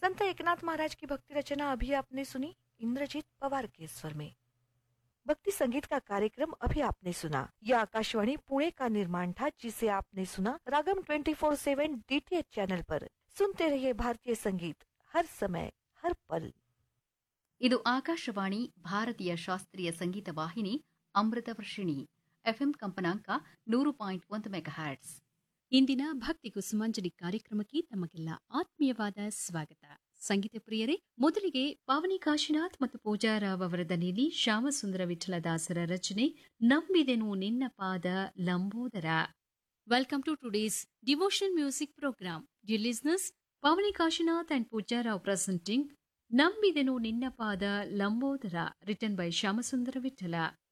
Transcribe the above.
संत एकनाथ महाराज की भक्ति रचना अभी आपने सुनी इंद्रजीत पवार के स्वर में भक्ति संगीत का कार्यक्रम अभी आपने सुना यह आकाशवाणी पुणे का निर्माण था जिसे आपने सुना रागम 24/7 डीटीएच चैनल पर सुनते रहिए भारतीय संगीत हर समय हर पल ಇದು ಆಕಾಶವಾಣಿ ಭಾರತೀಯ ಶಾಸ್ತ್ರೀಯ ಸಂಗೀತ ವಾಹಿನಿ ಅಮೃತ ವರ್ಷಿಣಿ ಎಫ್ಎಂ ಕಂಪನಾಂಕ ನೂರು ಪಾಯಿಂಟ್ ಒಂದು ಮೆಗಾಹ್ಯಾಟ್ಸ್ ಇಂದಿನ ಭಕ್ತಿ ಕುಸುಮಾಂಜಲಿ ಕಾರ್ಯಕ್ರಮಕ್ಕೆ ತಮಗೆಲ್ಲ ಆತ್ಮೀಯವಾದ ಸ್ವಾಗತ ಸಂಗೀತ ಪ್ರಿಯರೇ ಮೊದಲಿಗೆ ಪಾವನಿ ಕಾಶಿನಾಥ್ ಮತ್ತು ಪೂಜಾರಾವ್ ಅವರ ದನಿಯಲ್ಲಿ ಶ್ಯಾಮಸುಂದರ ವಿಠಲದಾಸರ ರಚನೆ ನಂಬಿದೆನು ನಿನ್ನ ಪಾದ Lambodara welcome to today's devotion music program the listeners Pavani Kashinath and Pooja Rao presenting ನಂಬಿದೆನು ನಿನ್ನ ಪಾದ ಲಂಬೋದರ ರಿಟರ್ನ್ ಬೈ ಶ್ಯಾಮಸುಂದರ ವಿಠಲ